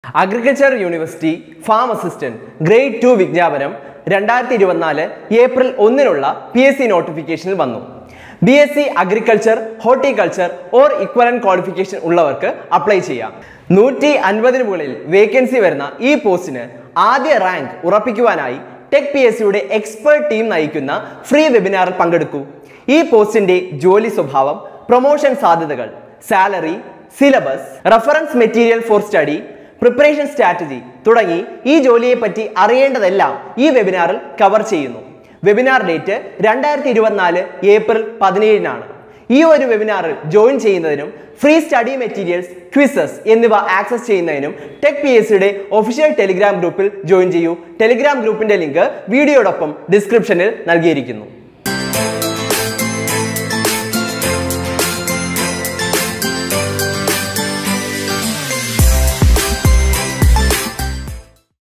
agriculture university farm assistant grade two വിജ്ഞാപനം രണ്ടായിരത്തി ഇരുപത്തിനാല് ഏപ്രിൽ ഒന്നിനുള്ള പി എസ് സി നോട്ടിഫിക്കേഷനിൽ വന്നു B S C agriculture horticulture or equivalent qualification ഉള്ളവർക്ക് അപ്ലൈ ചെയ്യാം നൂറ്റി അൻപതിന് മുകളിൽ വേക്കൻസി വരുന്ന ഈ പോസ്റ്റിന് ആദ്യ റാങ്ക് ഉറപ്പിക്കുവാനായി ടെക് പി എസ് സിയുടെ എക്സ്പേർട്ട് ടീം നയിക്കുന്ന ഫ്രീ വെബിനാറിൽ പങ്കെടുക്കൂ ഈ പോസ്റ്റിന്റെ ജോലി സ്വഭാവം പ്രൊമോഷൻ സാധ്യതകൾ salary syllabus reference material for study preparation strategy തുടങ്ങി ഈ ജോലിയെ പറ്റി അറിയേണ്ടതെല്ലാം ഈ വെബിനാറിൽ കവർ ചെയ്യുന്നു വെബിനാർ ഡേറ്റ് രണ്ടായിരത്തി ഇരുപത്തിനാല് ഏപ്രിൽ പതിനേഴിനാണ് ഈ ഒരു വെബിനാറിൽ ജോയിൻ ചെയ്യുന്നതിനും ഫ്രീ സ്റ്റഡി മെറ്റീരിയൽസ് ക്വിസസ് എന്നിവ ആക്സസ് ചെയ്യുന്നതിനും ടെക് പി എസ് സിയുടെ ഒഫീഷ്യൽ ടെലിഗ്രാം ഗ്രൂപ്പിൽ ജോയിൻ ചെയ്യൂ ടെലിഗ്രാം ഗ്രൂപ്പിന്റെ ലിങ്ക് വീഡിയോടൊപ്പം ഡിസ്ക്രിപ്ഷനിൽ നൽകിയിരിക്കുന്നു